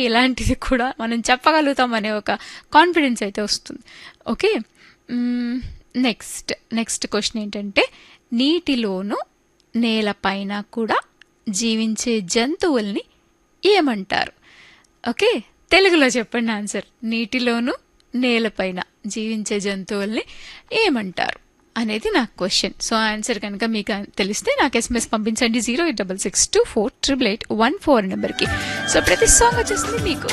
ఇలాంటిది కూడా మనం చెప్పగలుగుతాం అనే ఒక కాన్ఫిడెన్స్ అయితే వస్తుంది ఓకే నెక్స్ట్ నెక్స్ట్ క్వశ్చన్ ఏంటంటే నీటిలోను నేలపైన కూడా జీవించే జంతువుల్ని ఏమంటారు ఓకే తెలుగులో చెప్పండి ఆన్సర్ నీటిలోను నేలపైన జీవించే జంతువుల్ని ఏమంటారు అనేది నా క్వశ్చన్ సో ఆన్సర్ కనుక మీకు తెలిస్తే నాకు ఎస్ఎంఎస్ పంపించండి zero eight double six two four triple eight one four నెంబర్కి సో ప్రతి సాంగ్ వచ్చేసింది మీకు